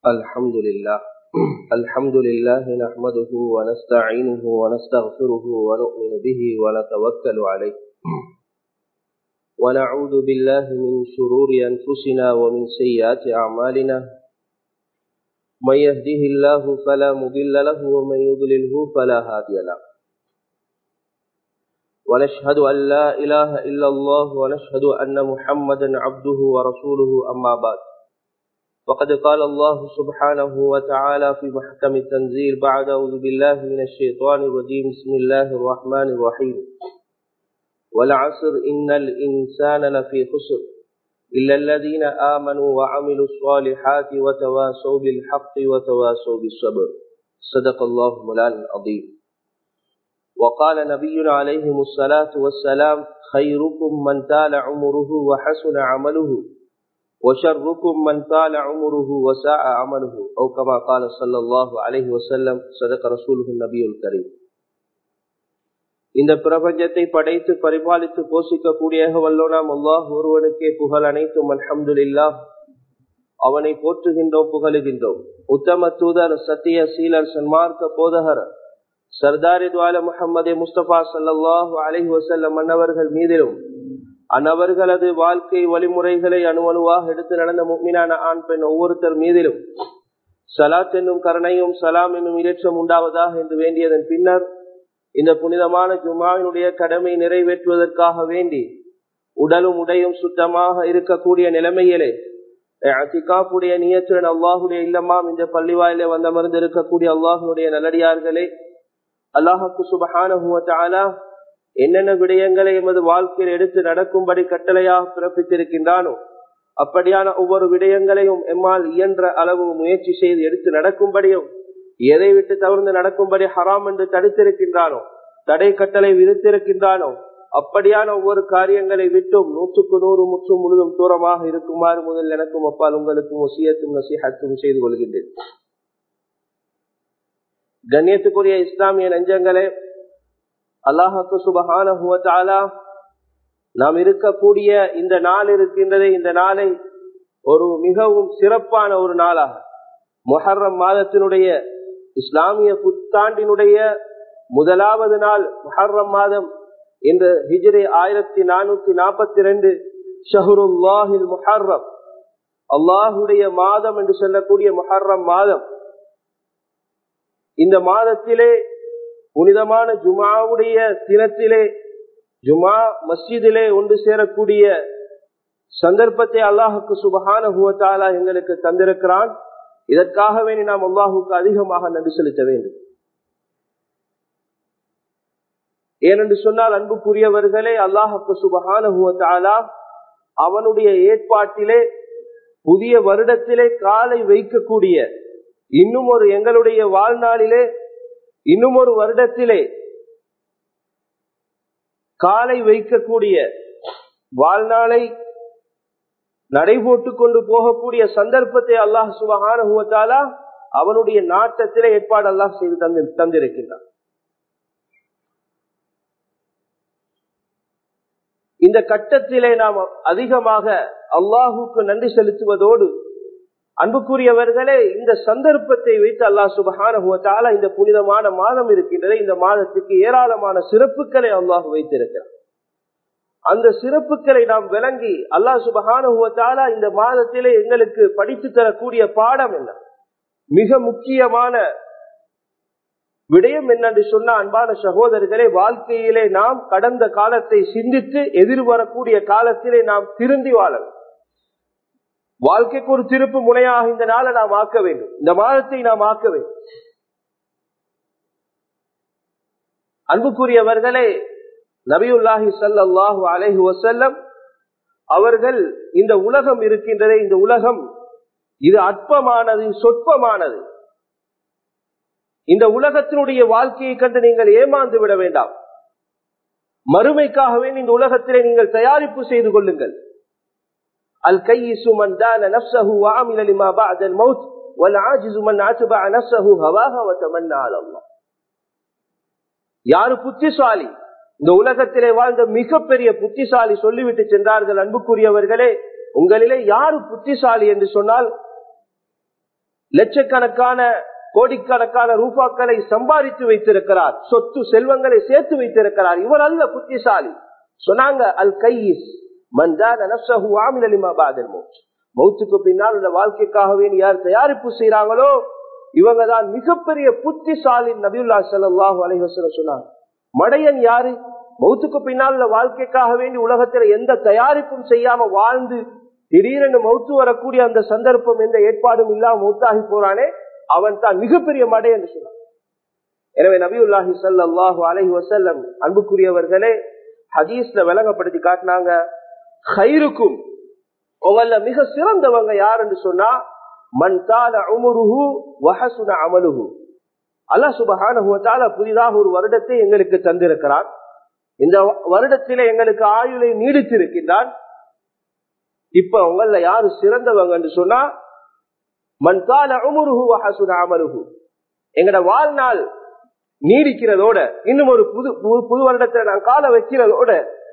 الحمد لله الحمد لله نحمده ونستعينه ونستغفره ونؤمن به ونتوكل عليه ونعوذ بالله من شرور أنفسنا ومن سيئات أعمالنا من يهده الله فلا مضل له ومن يضلله فلا هادي له ونشهد أن لا إله إلا الله ونشهد أن محمدا عبده ورسوله أما بعد وقد قال الله سبحانه وتعالى في محكم التنزيل بعد أعوذ بالله من الشيطان الرجيم بسم الله الرحمن الرحيم والعصر إن الإنسان لفي خسر إلا الذين آمنوا وعملوا الصالحات وتواسوا بالحق وتواسوا بالصبر صدق الله مولانا العظيم وقال نبينا عليه الصلاة والسلام خيركم من طال عمره وحسن عمله وشركم من طال عمره وساء عمله أو كما قال صلى الله عليه وسلم صدق رسوله النبي الكريم இந்த பிரபஞ்சத்தை படைத்து பரிபாலித்து போஷிக்கக்கூடிய வல்லோனாம் அல்லாஹ் ஒருவனுக்கே புகழ் அனைத்தும் அல்ஹம்துலில்லா அவனை போற்றுகின்றோம் புகழுகின்றோம் உத்தம தூதர் சத்திய சீலர் சன்மார்க்க போதகர் சர்தாரி துவால முகமது முஸ்தபா சல்லாஹு அலஹி வசல்லம் அன்னவர்கள் மீதிலும் அன்னவர்களது வாழ்க்கை வழிமுறைகளை அணுவணுவாக எடுத்து நடந்த முக்மினான ஆண் பெண் ஒவ்வொருத்தர் மீதிலும் சலாத் என்னும் கருணையும் சலாம் என்னும் இலட்சம் உண்டாவதாக என்று வேண்டியதன் பின்னர் இந்த புனிதமான ஜுமாவினுடைய கடமை நிறைவேற்றுவதற்காக வேண்டி உடலும் உடையும் சுத்தமாக இருக்கக்கூடிய நிலைமையிலே அத்திகாப்புடைய நியத்துடன் அல்லாஹுடைய இல்லமாம் இந்த பள்ளிவாயிலே வந்தமர்ந்து இருக்கக்கூடிய அல்லாஹுடைய நல்லடியார்களே அல்லாஹுக்கு சுபஹான என்னென்ன விடயங்களை எமது வாழ்க்கையில் எடுத்து நடக்கும்படி கட்டளையாக பிறப்பித்திருக்கின்றானோ அப்படியான ஒவ்வொரு விடயங்களையும் எம்மால் இயன்ற அளவு முயற்சி செய்து எடுத்து நடக்கும்படியும் எதை விட்டு தவிர்த்து நடக்கும்படி ஹராம் என்று தடுத்திருக்கின்றானோ தடை கட்டளை விதித்திருக்கின்றானோ அப்படியான ஒவ்வொரு காரியங்களை விட்டும் நூற்றுக்கு நூறு முற்றும் முழுதும் தூரமாக இருக்குமாறு முதல் எனக்கும் அப்பால் உங்களுக்கும் ஒசியத்தும் நசிஹத்தும் செய்து கொள்கின்றேன் கண்ணியத்துக்குரிய இஸ்லாமிய நெஞ்சங்களே அல்லாஹாக்கு சுபகான நாம் இருக்கக்கூடிய இந்த நாள் இருக்கின்றதே இந்த நாளை ஒரு மிகவும் சிறப்பான ஒரு நாளாக மொஹர்ரம் மாதத்தினுடைய இஸ்லாமிய புத்தாண்டினுடைய முதலாவது நாள் முஹர்ரம் மாதம் என்ற ஹிஜ்ரி ஆயிரத்தி நானூத்தி நாற்பத்தி ரெண்டு ஷஹருல்லாஹில் முஹர்ரம் அல்லாஹுடைய மாதம் என்று சொல்லக்கூடிய முஹர்ரம் மாதம் இந்த மாதத்திலே புனிதமான ஜுமாவுடைய தினத்திலே ஜுமா மஸ்ஜிதிலே ஒன்று சேரக்கூடிய சந்தர்ப்பத்தை அல்லாஹுக்கு சுபகான எங்களுக்கு தந்திருக்கிறான் இதற்காக வேண்டி நாம் அல்லாஹுக்கு அதிகமாக நன்றி செலுத்த வேண்டும் ஏனென்று சொன்னால் அன்புக்குரியவர்களே அல்லாஹுக்கு சுபகான அவனுடைய ஏற்பாட்டிலே புதிய வருடத்திலே காலை வைக்கக்கூடிய இன்னும் ஒரு எங்களுடைய வாழ்நாளிலே இன்னும் ஒரு வருடத்திலே காலை வைக்கக்கூடிய வாழ்நாளை நடைபோட்டு கொண்டு போகக்கூடிய சந்தர்ப்பத்தை அல்லாஹ் சுபகான அவனுடைய நாட்டத்திலே ஏற்பாடு அல்லாஹ் செய்து தந்து தந்திருக்கின்றான் இந்த கட்டத்திலே நாம் அதிகமாக அல்லாஹுக்கு நன்றி செலுத்துவதோடு அன்புக்குரியவர்களே இந்த சந்தர்ப்பத்தை வைத்து அல்லாஹ் சுபகான இந்த புனிதமான மாதம் இருக்கின்றது இந்த மாதத்துக்கு ஏராளமான சிறப்புகளை அல்லாஹ் வைத்திருக்கிறார் அந்த சிறப்புகளை நாம் விளங்கி அல்லாஹ் சுபகான இந்த மாதத்திலே எங்களுக்கு படித்து தரக்கூடிய பாடம் என்ன மிக முக்கியமான விடயம் என்னென்று சொன்ன அன்பான சகோதரர்களே வாழ்க்கையிலே நாம் கடந்த காலத்தை சிந்தித்து எதிர்வரக்கூடிய காலத்திலே நாம் திருந்தி வாழணும் வாழ்க்கைக்கு ஒரு திருப்பு முனையாக இந்த நாளை நாம் ஆக்க வேண்டும் இந்த மாதத்தை நாம் ஆக்க வேண்டும் அன்புக்குரியவர்களே நபியுல்லாஹி சல்லாஹூ அலஹி வசல்லம் அவர்கள் இந்த உலகம் இருக்கின்றதே இந்த உலகம் இது அற்பமானது சொற்பமானது இந்த உலகத்தினுடைய வாழ்க்கையை கண்டு நீங்கள் ஏமாந்து விட வேண்டாம் மறுமைக்காகவே இந்த உலகத்திலே நீங்கள் தயாரிப்பு செய்து கொள்ளுங்கள் அல் கையிசு மன் தான நப்சஹு வாமில லிமா பஅதல் மௌத் வல் ஆஜிசு மன் அத்பஅ நப்சஹு ஹவாஹ வ தமன்னா அலல்லாஹ் யாரு புத்திசாலி இந்த உலகத்திலே வாழ்ந்த மிகப்பெரிய புத்திசாலி சொல்லிவிட்டு சென்றார்கள் அன்புக்குரியவர்களே உங்களிலே யாரு புத்திசாலி என்று சொன்னால் லட்சக்கணக்கான கோடிக்கணக்கான ரூபாக்களை சம்பாதித்து வைத்திருக்கிறார் சொத்து செல்வங்களை சேர்த்து வைத்திருக்கிறார் இவர் அல்ல புத்திசாலி சொன்னாங்க அல் கையிஸ் மௌத்துக்கு பின்னால் உள்ள வாழ்க்கைக்காகவே யார் தயாரிப்பு செய்யறாங்களோ இவங்க தான் மிகப்பெரிய புத்திசாலி நபியுல்லா சல்லாஹூ அலைவசன சொன்னாங்க மடையன் யாரு மௌத்துக்கு பின்னால் உள்ள வாழ்க்கைக்காக வேண்டி உலகத்துல எந்த தயாரிப்பும் செய்யாம வாழ்ந்து திடீரென்று மௌத்து வரக்கூடிய அந்த சந்தர்ப்பம் எந்த ஏற்பாடும் இல்லாம மௌத்தாகி போறானே அவன் தான் மிகப்பெரிய மடை என்று சொன்னான் எனவே நபியுல்லாஹி சல்லாஹூ அலஹி வசல்லம் அன்புக்குரியவர்களே ஹதீஸ்ல விளங்கப்படுத்தி காட்டினாங்க ஹைருக்கும் உங்கள மிக சிறந்தவங்க யார் என்று சொன்னா மண் தால அமுருஹு வஹசுன அமலுஹு அல்லா சுபஹான புதிதாக ஒரு வருடத்தை எங்களுக்கு தந்திருக்கிறான் இந்த வருடத்தில எங்களுக்கு ஆயுளை நீடித்திருக்கின்றான் இப்ப உங்கள யாரு சிறந்தவங்க என்று சொன்னா மண் தால அமுருஹு வஹசுன அமலுஹு எங்கட வாழ்நாள் நீடிக்கிறதோட இன்னும் ஒரு புது புது வருடத்துல நான் கால வைக்கிறதோட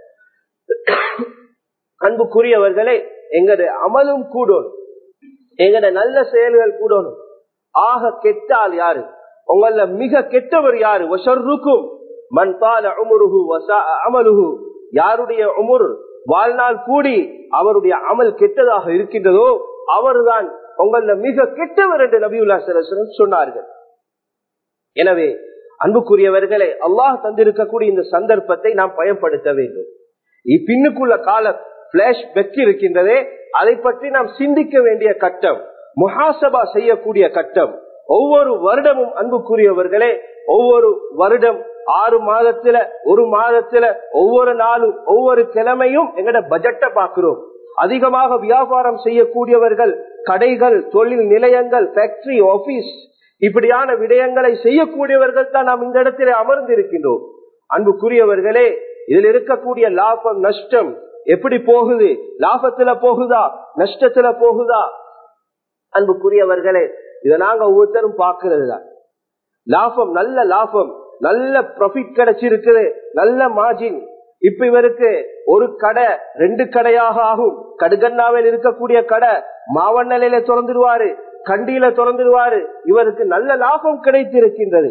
அன்புக்குரியவர்களே எங்கட அமலும் கூடணும் எங்கட நல்ல செயல்கள் கூடணும் ஆக கெட்டால் யாரு உங்கள மிக கெட்டவர் யாரு ஒஷர்ருக்கும் மண் பால உமுருகு அமலுகு யாருடைய உமுர் வாழ்நாள் கூடி அவருடைய அமல் கெட்டதாக இருக்கின்றதோ அவர்தான் உங்கள மிக கெட்டவர் என்று நபியுல்லா சரஸ்வரன் சொன்னார்கள் எனவே அன்புக்குரியவர்களே அல்லாஹ் தந்திருக்கக்கூடிய இந்த சந்தர்ப்பத்தை நாம் பயன்படுத்த வேண்டும் இப்பின்னுக்குள்ள கால பிளாஷ் பெக் இருக்கின்றதே அதை பற்றி நாம் சிந்திக்க வேண்டிய கட்டம் முஹாசபா செய்யக்கூடிய கட்டம் ஒவ்வொரு வருடமும் அன்புக்குரியவர்களே ஒவ்வொரு வருடம் ஆறு மாதத்துல ஒரு மாதத்துல ஒவ்வொரு நாளும் ஒவ்வொரு கிழமையும் எங்கட பட்ஜெட்டை பார்க்கிறோம் அதிகமாக வியாபாரம் செய்யக்கூடியவர்கள் கடைகள் தொழில் நிலையங்கள் ஃபேக்டரி ஆபீஸ் இப்படியான விடயங்களை செய்யக்கூடியவர்கள் தான் நாம் இந்த இடத்துல அமர்ந்து இருக்கின்றோம் அன்புக்குரியவர்களே இதில் இருக்கக்கூடிய லாபம் நஷ்டம் எப்படி போகுது லாபத்துல போகுதா நஷ்டத்துல போகுதா அன்புக்குரியவர்களே இதை நாங்க ஒவ்வொருத்தரும் பார்க்கிறது தான் லாபம் நல்ல லாபம் நல்ல ப்ராஃபிட் கிடைச்சிருக்குது நல்ல மார்ஜின் இப்ப இவருக்கு ஒரு கடை ரெண்டு கடையாக ஆகும் கடுகண்ணாவில் இருக்கக்கூடிய கடை மாவண்ணலையில திறந்துடுவாரு கண்டியில திறந்துடுவாரு இவருக்கு நல்ல லாபம் கிடைத்திருக்கின்றது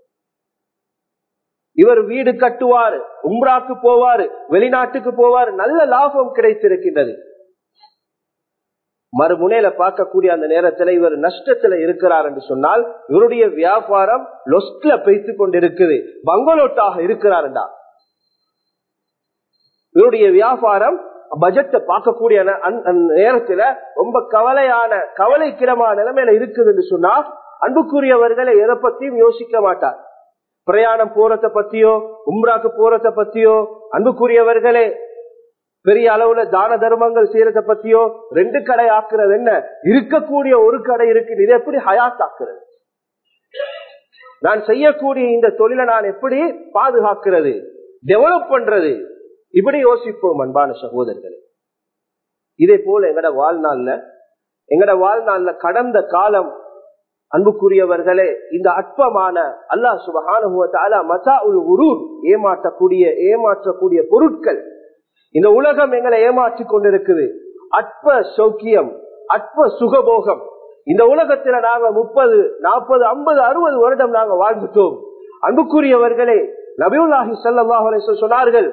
இவர் வீடு கட்டுவார் உம்ராக்கு போவார் வெளிநாட்டுக்கு போவார் நல்ல லாபம் கிடைத்திருக்கின்றது மறுமுனையில பார்க்கக்கூடிய அந்த நேரத்துல இவர் நஷ்டத்துல இருக்கிறார் என்று சொன்னால் இவருடைய வியாபாரம் லொஸ்ட்ல பெய்த்து கொண்டிருக்குது பங்களோட்டாக இருக்கிறார்டா இவருடைய வியாபாரம் பட்ஜெட்டை பார்க்கக்கூடிய நேரத்துல ரொம்ப கவலையான கவலைக்கிடமான நிலைமையில இருக்குது என்று சொன்னா அன்புக்குரியவர்களை எதை பத்தியும் யோசிக்க மாட்டார் பிரயாணம் போறத பத்தியோ உம்ராக்கு போறத பத்தியோ அன்புக்குரியவர்களே பெரிய அளவுல தான தர்மங்கள் செய்யறத பத்தியோ ரெண்டு கடை ஆக்குறது என்ன இருக்கக்கூடிய ஒரு கடை இருக்கு இது எப்படி ஹயாத் ஆக்குறது நான் செய்யக்கூடிய இந்த தொழிலை நான் எப்படி பாதுகாக்கிறது டெவலப் பண்றது இப்படி யோசிப்போம் அன்பான சகோதரர்களே இதே போல எங்கட வாழ்நாள்ல எங்கட வாழ்நாள்ல கடந்த காலம் அன்புக்குரியவர்களே இந்த அற்பமான அல்லாஹ் சுபகானுவத்தால மசா உல் உருர் ஏமாற்றக்கூடிய ஏமாற்றக்கூடிய பொருட்கள் இந்த உலகம் எங்களை ஏமாற்றி கொண்டிருக்குது அற்ப சௌக்கியம் அற்ப சுகபோகம் இந்த உலகத்துல நாங்க முப்பது நாற்பது ஐம்பது அறுபது வருடம் நாங்க வாழ்ந்துட்டோம் அன்புக்குரியவர்களே நபியுல்லாஹி சல்லாஹ் சொன்னார்கள்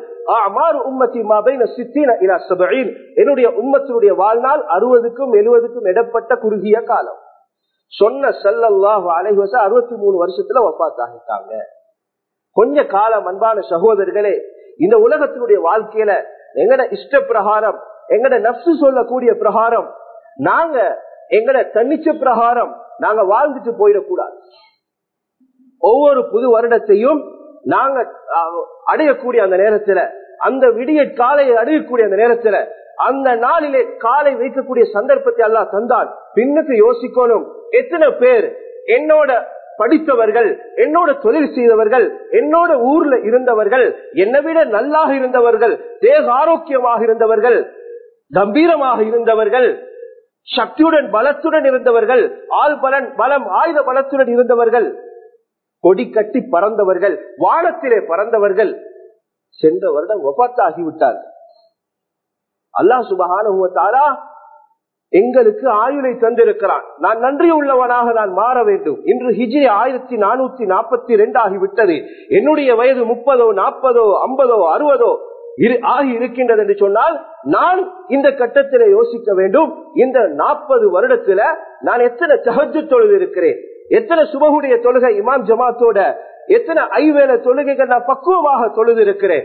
என்னுடைய உம்மத்தினுடைய வாழ்நாள் அறுபதுக்கும் எழுபதுக்கும் இடப்பட்ட குறுகிய காலம் சொன்ன சல்லல்லாஹு அலைஹி வசா அறுபத்தி மூணு வருஷத்துல ஒப்பாத்தாகிட்டாங்க கொஞ்ச காலம் அன்பான சகோதரர்களே இந்த உலகத்தினுடைய வாழ்க்கையில எங்கட இஷ்ட பிரகாரம் எங்கட நப்சு சொல்லக்கூடிய பிரகாரம் நாங்க எங்கட தன்னிச்ச பிரகாரம் நாங்க வாழ்ந்துட்டு போயிடக்கூடாது ஒவ்வொரு புது வருடத்தையும் நாங்க அடையக்கூடிய அந்த நேரத்துல அந்த விடிய காலையை அடையக்கூடிய அந்த நேரத்துல அந்த நாளிலே காலை வைக்கக்கூடிய சந்தர்ப்பத்தை எல்லாம் தந்தான் பின்னுக்கு யோசிக்கணும் எத்தனை பேர் என்னோட படித்தவர்கள் என்னோட தொழில் செய்தவர்கள் என்னோட ஊர்ல இருந்தவர்கள் என்னை விட நல்லாக இருந்தவர்கள் தேக ஆரோக்கியமாக இருந்தவர்கள் கம்பீரமாக இருந்தவர்கள் சக்தியுடன் பலத்துடன் இருந்தவர்கள் ஆள் பலன் பலம் ஆயுத பலத்துடன் இருந்தவர்கள் கொடி கட்டி பறந்தவர்கள் வானத்திலே பறந்தவர்கள் சென்ற வருடம் ஒப்பத்தாகிவிட்டார்கள் அல்லாஹ் சுபகான எங்களுக்கு ஆயுளை தந்திருக்கிறான் நான் நன்றி உள்ளவனாக நான் மாற வேண்டும் இன்று ஹிஜி ஆயிரத்தி நானூத்தி நாற்பத்தி ரெண்டு ஆகிவிட்டது என்னுடைய வயது முப்பதோ நாற்பதோ ஐம்பதோ அறுபதோ ஆகி இருக்கின்றது என்று சொன்னால் நான் இந்த கட்டத்தில் யோசிக்க வேண்டும் இந்த நாற்பது வருடத்துல நான் எத்தனை சகஜ தொழுது இருக்கிறேன் எத்தனை சுபகுடைய தொழுகை இமாம் ஜமாத்தோட எத்தனை ஐவேல தொழுகைகள் நான் பக்குவமாக தொழுது இருக்கிறேன்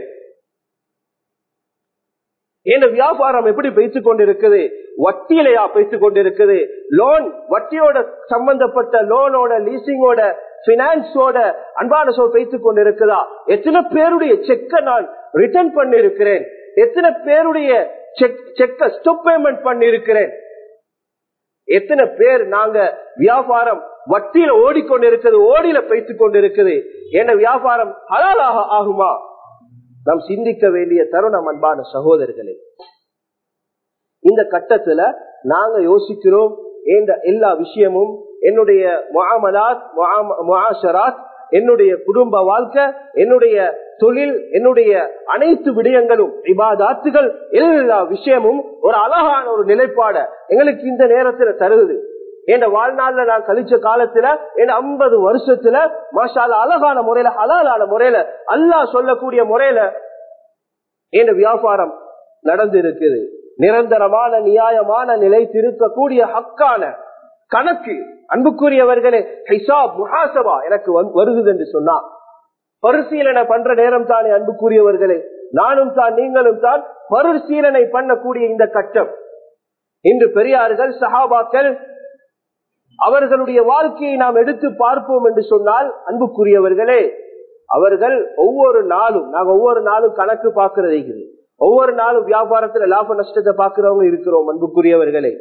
என் வியாபாரம் எப்படி பேசிக் கொண்டிருக்குது வட்டியிலையா பேசிக் கொண்டிருக்குது லோன் வட்டியோட சம்பந்தப்பட்ட லோனோட லீசிங்கோட பினான்ஸோட அன்பான சொல் பேசிக் கொண்டிருக்குதா எத்தனை பேருடைய செக்க நான் ரிட்டர்ன் பண்ணி இருக்கிறேன் எத்தனை பேருடைய செக்க ஸ்டாப் பேமெண்ட் பண்ணி இருக்கிறேன் எத்தனை பேர் நாங்க வியாபாரம் வட்டியில ஓடிக்கொண்டிருக்கிறது ஓடியில பேசிக் கொண்டிருக்குது என்ன வியாபாரம் ஹலாலாக ஆகுமா நாம் சிந்திக்க வேண்டிய தருணம் அன்பான சகோதரர்களே இந்த கட்டத்துல நாங்க யோசிக்கிறோம் இந்த எல்லா விஷயமும் என்னுடைய முகாமலாத் முகாஷராத் என்னுடைய குடும்ப வாழ்க்கை என்னுடைய தொழில் என்னுடைய அனைத்து விடயங்களும் இபாதாத்துகள் எல்லா விஷயமும் ஒரு அழகான ஒரு நிலைப்பாட எங்களுக்கு இந்த நேரத்துல தருகுது என் வாழ்நாள்ல நான் கழிச்ச காலத்துல என் ஐம்பது வருஷத்துல மாஷால அழகான முறையில ஹலாலான முறையில அல்லாஹ் சொல்லக்கூடிய முறையில என் வியாபாரம் நடந்து இருக்குது நிரந்தரமான நியாயமான நிலை திருக்கக்கூடிய ஹக்கான கணக்கு அன்புக்குரியவர்களே ஹிசாப் முஹாசபா எனக்கு வருகுது என்று சொன்னா பரிசீலனை பண்ற நேரம் தானே அன்புக்குரியவர்களே நானும் தான் நீங்களும் தான் பரிசீலனை பண்ணக்கூடிய இந்த கட்டம் இன்று பெரியார்கள் சஹாபாக்கள் அவர்களுடைய வாழ்க்கையை நாம் எடுத்து பார்ப்போம் என்று சொன்னால் அன்புக்குரியவர்களே அவர்கள் ஒவ்வொரு நாளும் நாங்க ஒவ்வொரு நாளும் கணக்கு பார்க்கறது ஒவ்வொரு நாளும் வியாபாரத்துல லாப நஷ்டத்தை பார்க்கிறவங்க இருக்கிறோம் அன்புக்குரியவர்களே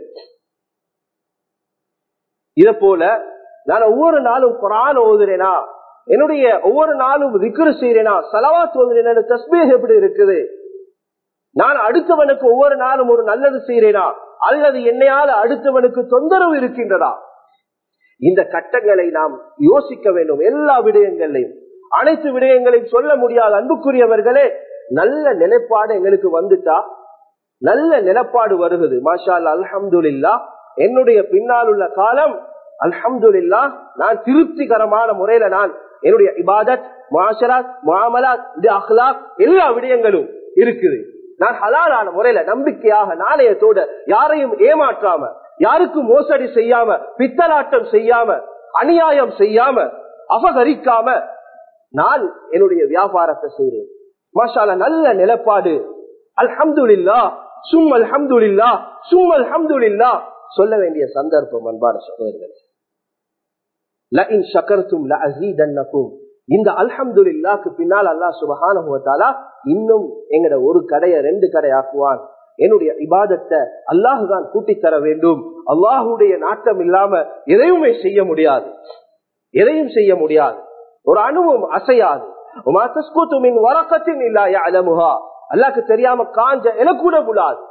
இத போல நான் ஒவ்வொரு நாளும் குரான் ஓதுறேனா என்னுடைய ஒவ்வொரு நாளும் விக்ரு செய்யறேனா சலவாத் ஓதுறேனா தஸ்மீர் எப்படி இருக்குது நான் அடுத்தவனுக்கு ஒவ்வொரு நாளும் ஒரு நல்லது செய்யறேனா அல்லது என்னையால அடுத்தவனுக்கு தொந்தரவு இருக்கின்றதா இந்த கட்டங்களை நாம் யோசிக்க வேண்டும் எல்லா விடயங்களையும் அனைத்து விடயங்களையும் சொல்ல முடியாத அன்புக்குரியவர்களே நல்ல நிலைப்பாடு எங்களுக்கு வந்துட்டா நல்ல நிலப்பாடு வருகிறது மாஷா அல்ஹம்துல்லா என்னுடைய பின்னால் உள்ள காலம் அல்ஹம்துல்லா நான் திருப்திகரமான முறையில நான் என்னுடைய இபாதத் மாஷராத் மாமலாத் அஹ்லாக் எல்லா விடயங்களும் இருக்குது நான் ஹலாலான முறையில நம்பிக்கையாக நாணயத்தோட யாரையும் ஏமாற்றாம யாருக்கும் மோசடி செய்யாம பித்தலாட்டம் செய்யாம அநியாயம் செய்யாம அபகரிக்காம நான் என்னுடைய வியாபாரத்தை செய்றேன் மாஷால நல்ல நிலப்பாடு அல்ஹம்துல்லா சும் அல்ஹம்துல்லா சும் அல்ஹம்துல்லா சொல்ல வேண்டிய சந்தர்ப்பம் அன்பான சகோதரர்களே லஇன் ஷக்கர்தும் லஅஸீதன்னகும் இந்த அல்ஹம்துலில்லாஹ்க்கு பின்னால் அல்லாஹ் சுப்ஹானஹு வ தஆலா இன்னும் எங்கட ஒரு கடைய ரெண்டு கடை ஆக்குவான் என்னுடைய இபாதத்தை அல்லாஹு தான் கூட்டி தர வேண்டும் அல்லாஹுடைய நாட்டம் இல்லாம எதையுமே செய்ய முடியாது எதையும் செய்ய முடியாது ஒரு அணுவும் அசையாது வரக்கத்தின் இல்லா அலமுகா அல்லாக்கு தெரியாம காஞ்ச என கூட கூடாது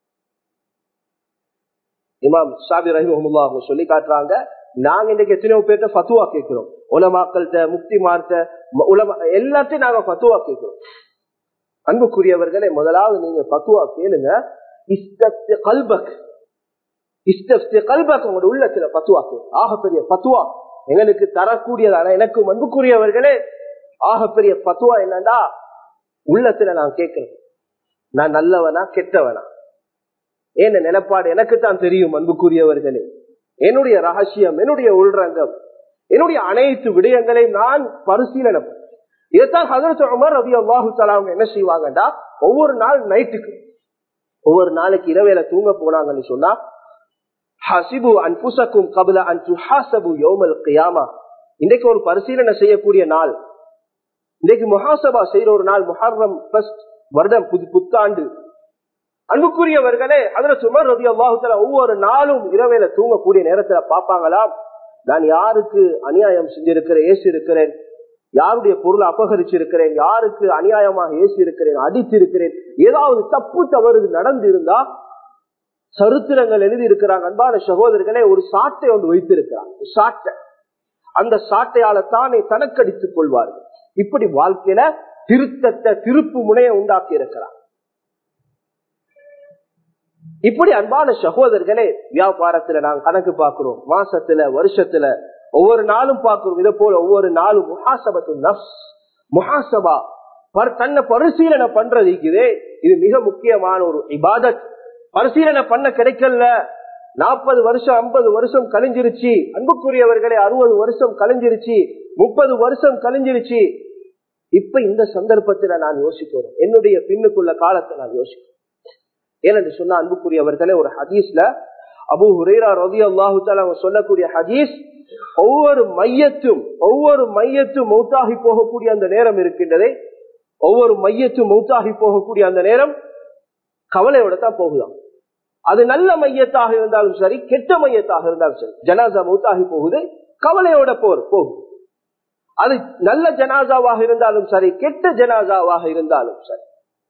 இமாம் ஷாபி ரஹிமஹமுல்லா அவங்க சொல்லி காட்டுறாங்க நாங்க இன்னைக்கு எத்தனையோ பேர்ட்ட ஃபத்துவா கேட்கிறோம் உலமாக்கள்கிட்ட முக்திமார்ட்ட உலமா எல்லாத்தையும் நாங்க ஃபத்துவா கேட்கிறோம் அன்புக்குரியவர்களே முதலாவது நீங்க பத்துவா கேளுங்க இஸ்தப்தி கல்பக் இஸ்தப்தி கல்பக் உங்களோட உள்ளத்துல பத்துவா கேளு ஆகப்பெரிய பத்துவா எங்களுக்கு தரக்கூடியதான எனக்கும் அன்புக்குரியவர்களே ஆகப்பெரிய பத்துவா என்னன்னா உள்ளத்துல நான் கேட்கிறேன் நான் நல்லவனா கெட்டவனா ஏன் நிலப்பாடு எனக்கு தான் தெரியும் அன்புக்குரியவர்களே என்னுடைய ரகசியம் என்னுடைய உள்ரங்கம் என்னுடைய அனைத்து விடயங்களை நான் பரிசீலனை இதைத்தான் ஹசரத் உமர் ரவி அல்லாஹு அவங்க என்ன செய்வாங்கடா ஒவ்வொரு நாள் நைட்டுக்கு ஒவ்வொரு நாளைக்கு இரவேல தூங்க போனாங்கன்னு சொன்னா ஹசிபு அன்புசக்கும் கபல அன்பு ஹாசபு யோமல் கியாமா இன்றைக்கு ஒரு பரிசீலனை செய்யக்கூடிய நாள் இன்றைக்கு முஹாசபா செய்யற ஒரு நாள் முஹர்ரம் வருடம் புது புத்தாண்டு அன்புக்குரியவர்களே அதுல சுமர் ரவி அல்லாஹுல ஒவ்வொரு நாளும் இரவேல தூங்கக்கூடிய நேரத்துல பாப்பாங்களாம் நான் யாருக்கு அநியாயம் செஞ்சிருக்கிறேன் ஏசி இருக்கிறேன் யாருடைய பொருளை அபகரிச்சிருக்கிறேன் யாருக்கு அநியாயமாக ஏசி இருக்கிறேன் அடித்திருக்கிறேன் ஏதாவது தப்பு தவறு நடந்து இருந்தா சரித்திரங்கள் எழுதி இருக்கிறாங்க அன்பான சகோதரர்களே ஒரு சாட்டை ஒன்று வைத்திருக்கிறாங்க சாட்டை அந்த சாட்டையால தானே தனக்கடித்துக் கொள்வார்கள் இப்படி வாழ்க்கையில திருத்தத்தை திருப்பு முனைய உண்டாக்கி இருக்கிறார் இப்படி அன்பான சகோதரர்களே வியாபாரத்துல நாங்க கணக்கு பார்க்கிறோம் மாசத்துல வருஷத்துல ஒவ்வொரு நாளும் பார்க்கிறோம் இதை போல ஒவ்வொரு நாளும் முகாசபத்து நப்ஸ் முகாசபா தன்னை பரிசீலனை பண்றது இருக்குது இது மிக முக்கியமான ஒரு இபாதத் பரிசீலனை பண்ண கிடைக்கல நாற்பது வருஷம் ஐம்பது வருஷம் கழிஞ்சிருச்சு அன்புக்குரியவர்களே அறுபது வருஷம் கழிஞ்சிருச்சு முப்பது வருஷம் கழிஞ்சிருச்சு இப்ப இந்த சந்தர்ப்பத்துல நான் யோசிக்கிறேன் என்னுடைய பின்னுக்குள்ள காலத்தை நான் யோசிக்கிறேன் ஏனென்று சொன்ன அன்புக்குரியவர்களே ஒரு ஹதீஸ்ல அபு ஹுரேரா ரவி அல்லாஹு அவங்க சொல்லக்கூடிய ஹதீஸ் ஒவ்வொரு மையத்தும் ஒவ்வொரு மையத்தும் மௌத்தாகி போகக்கூடிய அந்த நேரம் இருக்கின்றதே ஒவ்வொரு மையத்தும் மௌத்தாகி போகக்கூடிய அந்த நேரம் கவலையோட தான் போகுதாம் அது நல்ல மையத்தாக இருந்தாலும் சரி கெட்ட மையத்தாக இருந்தாலும் சரி ஜனாசா மௌத்தாகி போகுது கவலையோட போர் போகும் அது நல்ல ஜனாசாவாக இருந்தாலும் சரி கெட்ட ஜனாசாவாக இருந்தாலும் சரி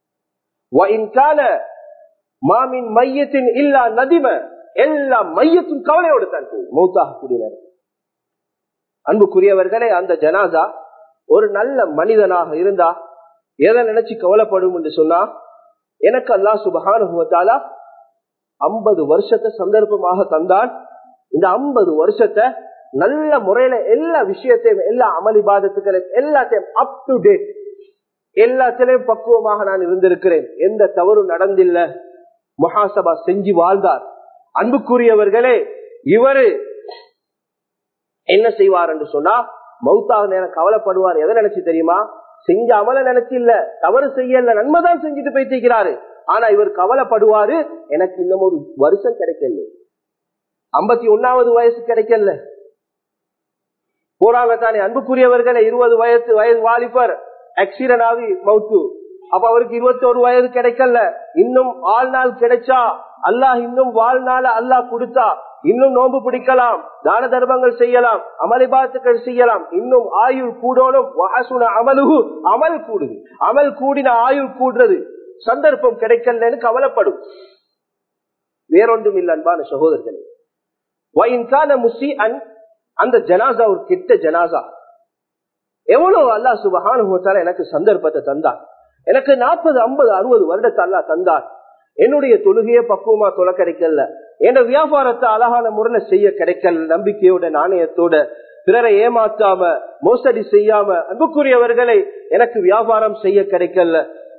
மாமின் மையத்தின் இல்லா நதிம எல்லா மையத்தும் கவலையோடு தான் போகும் மௌத்தாகக்கூடிய நேரம் அன்புக்குரியவர்களே அந்த ஜனாசா ஒரு நல்ல மனிதனாக இருந்தா எதை நினைச்சு கவலைப்படும் என்று சொன்னா எனக்கு அல்லா சுபகானுபவத்தாலா ஐம்பது வருஷத்தை சந்தர்ப்பமாக தந்தான் இந்த ஐம்பது வருஷத்தை நல்ல முறையில எல்லா விஷயத்தையும் எல்லா அமளிபாதத்துக்களையும் எல்லாத்தையும் அப் டு டேட் எல்லாத்திலையும் பக்குவமாக நான் இருந்திருக்கிறேன் எந்த தவறும் நடந்தில்ல முகாசபா செஞ்சு வாழ்ந்தார் அன்புக்குரியவர்களே இவரு என்ன செய்வார் என்று சொன்னா மௌத்தாக நேரம் கவலைப்படுவார் எதை நினைச்சு தெரியுமா செஞ்ச அமல நினைச்சு இல்ல தவறு செய்யல நன்மைதான் செஞ்சுட்டு போயிட்டிருக்கிறாரு ஆனா இவர் கவலைப்படுவாரு எனக்கு இன்னும் ஒரு வருஷம் கிடைக்கல ஐம்பத்தி ஒன்னாவது வயசு கிடைக்கல போறாங்க தானே அன்புக்குரியவர்களே இருபது வயசு வயது வாலிபர் ஆக்சிடென்ட் ஆகி மவுத்து அப்ப அவருக்கு இருபத்தி ஒரு வயது கிடைக்கல இன்னும் ஆள்நாள் கிடைச்சா அல்லாஹ் இன்னும் வாழ்நாள அல்லாஹ் கொடுத்தா இன்னும் நோன்பு பிடிக்கலாம் தான தர்மங்கள் செய்யலாம் அமளிபாத்துக்கள் செய்யலாம் இன்னும் ஆயுள் கூடோனும் அமலுகு அமல் கூடுது அமல் கூடின ஆயுள் கூடுறது சந்தர்ப்பம் கிடைக்கலன்னு கவலைப்படும் வேறொன்றும் இல்லை அன்பான சகோதரர்களே முசி அன் அந்த ஜனாசா ஒரு கிட்ட ஜனாசா எவ்வளவு அல்லா சுபகான எனக்கு சந்தர்ப்பத்தை தந்தான் எனக்கு நாற்பது ஐம்பது அறுபது வருடத்தை அல்லா தந்தான் என்னுடைய தொழுகையை பக்குவமா தொலை கிடைக்கல என் வியாபாரத்தை அழகான முறையில செய்ய கிடைக்கல நம்பிக்கையோட நாணயத்தோட பிறரை ஏமாத்தாம மோசடி செய்யாம அன்புக்குரியவர்களை எனக்கு வியாபாரம் செய்ய கிடைக்கல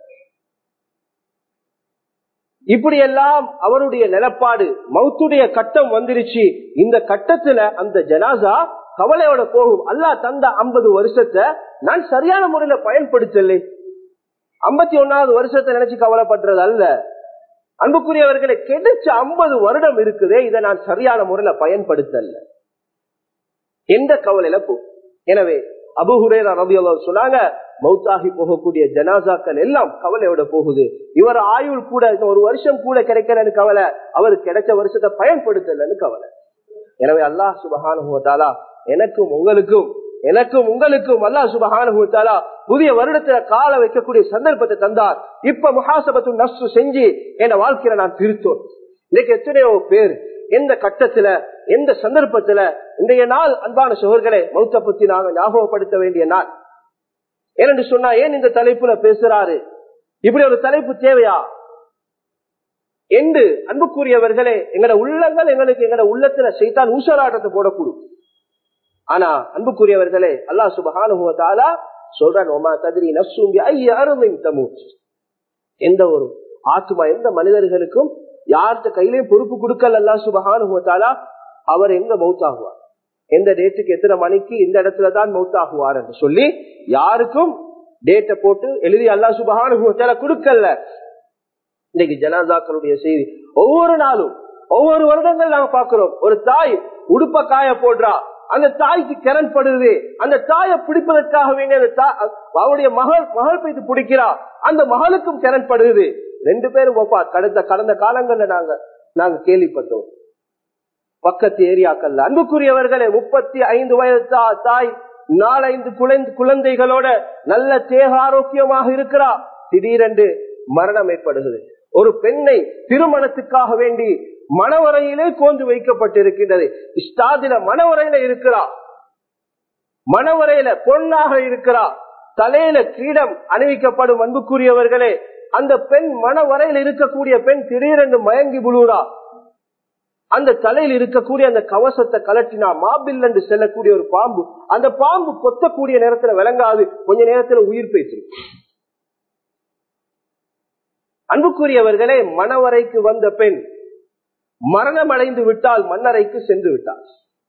இப்படியெல்லாம் அவருடைய நிலப்பாடு மௌத்துடைய கட்டம் வந்துருச்சு இந்த கட்டத்துல அந்த ஜனாசா கவலையோட போகும் அல்லா தந்த ஐம்பது வருஷத்தை நான் சரியான முறையில பயன்படுத்தலை ஐம்பத்தி ஒன்னாவது வருஷத்தை நினைச்சு கவலைப்படுறது அல்ல அன்புக்குரியவர்களை கிடைச்ச ஐம்பது வருடம் இருக்குதே இதை நான் சரியான முறையில பயன்படுத்தல எந்த கவலையில போ எனவே அபுஹுரேரா ரபி சொன்னாங்க மௌத்தாகி போகக்கூடிய ஜனாசாக்கள் எல்லாம் கவலையோட போகுது இவர் ஆயுள் கூட ஒரு வருஷம் கூட கிடைக்கலன்னு கவலை அவருக்கு கிடைச்ச வருஷத்தை பயன்படுத்தலன்னு கவலை எனவே அல்லாஹ் சுபகானுபவத்தாலா எனக்கும் உங்களுக்கும் எனக்கும் உங்களுக்கும் அல்லா சுபகானுபவத்தாலா புதிய வருடத்துல கால வைக்கக்கூடிய சந்தர்ப்பத்தை தந்தார் இப்ப முகாசபத்து நஷ்டு செஞ்சு என் வாழ்க்கையில நான் திருத்தோம் இன்னைக்கு எத்தனையோ பேர் எந்த கட்டத்துல எந்த சந்தர்ப்பத்துல இன்றைய நாள் அன்பான சோழர்களே மௌத்த பத்தி நாங்க ஞாபகப்படுத்த வேண்டிய நாள் ஏனென்று சொன்னா ஏன் இந்த தலைப்புல பேசுறாரு இப்படி ஒரு தலைப்பு தேவையா என்று அன்புக்குரியவர்களே எங்கட உள்ளங்கள் எங்களுக்கு எங்கட உள்ளத்துல செய்தான் ஊசலாட்டத்தை போடக்கூடும் ஆனா அன்புக்குரியவர்களே அல்லா சுபகானுபவத்தாலா சொல்றான் ஒமா ததிரி நசூம்பி ஐயாரும் தமூத் எந்த ஒரு ஆத்மா எந்த மனிதர்களுக்கும் யார்கிட்ட கையிலையும் பொறுப்பு கொடுக்கல அல்லா சுபகானுபவத்தாலா அவர் எங்க மௌத்தாகுவார் எந்த டேட்டுக்கு எத்தனை மணிக்கு இந்த இடத்துல தான் மௌத்தாகுவார் என்று சொல்லி யாருக்கும் டேட்டை போட்டு எழுதி அல்லா சுபகானுபவத்தால கொடுக்கல இன்னைக்கு ஜனாதாக்களுடைய செய்தி ஒவ்வொரு நாளும் ஒவ்வொரு வருடங்கள் நாங்க பாக்குறோம் ஒரு தாய் உடுப்ப காய போடுறா அந்த தாய்க்கு கிரண் படுது அந்த தாயை பிடிப்பதற்காக வேண்டிய அந்த அவருடைய மகள் மகள் போயிட்டு பிடிக்கிறா அந்த மகளுக்கும் கிரண் படுது ரெண்டு பேரும் ஒப்பா கடந்த கடந்த காலங்கள்ல நாங்க நாங்க கேள்விப்பட்டோம் பக்கத்து ஏரியாக்கள்ல அன்புக்குரியவர்களே முப்பத்தி ஐந்து வயது தாய் நாலஞ்சு குழந்தைகளோட நல்ல தேக ஆரோக்கியமாக இருக்கிறா திடீரென்று மரணம் ஏற்படுகிறது ஒரு பெண்ணை திருமணத்துக்காக வேண்டி மணவரையிலே கோந்து வைக்கப்பட்டிருக்கின்றது இஷ்டாதில மணவரையில இருக்கிறா மணவரையில பொண்ணாக இருக்கிறா தலையில கிரீடம் அணிவிக்கப்படும் அன்புக்குரியவர்களே அந்த பெண் மனவரையில் இருக்கக்கூடிய பெண் திடீரென்று மயங்கி விழுறா அந்த தலையில் இருக்கக்கூடிய அந்த கவசத்தை கலட்டினா மாபில் என்று செல்லக்கூடிய ஒரு பாம்பு அந்த பாம்பு கொத்தக்கூடிய நேரத்துல விளங்காது கொஞ்ச நேரத்துல உயிர் பேசிடும் அன்புக்குரியவர்களே மணவரைக்கு வந்த பெண் மரணம் அடைந்து விட்டால் மன்னரைக்கு சென்று விட்டார்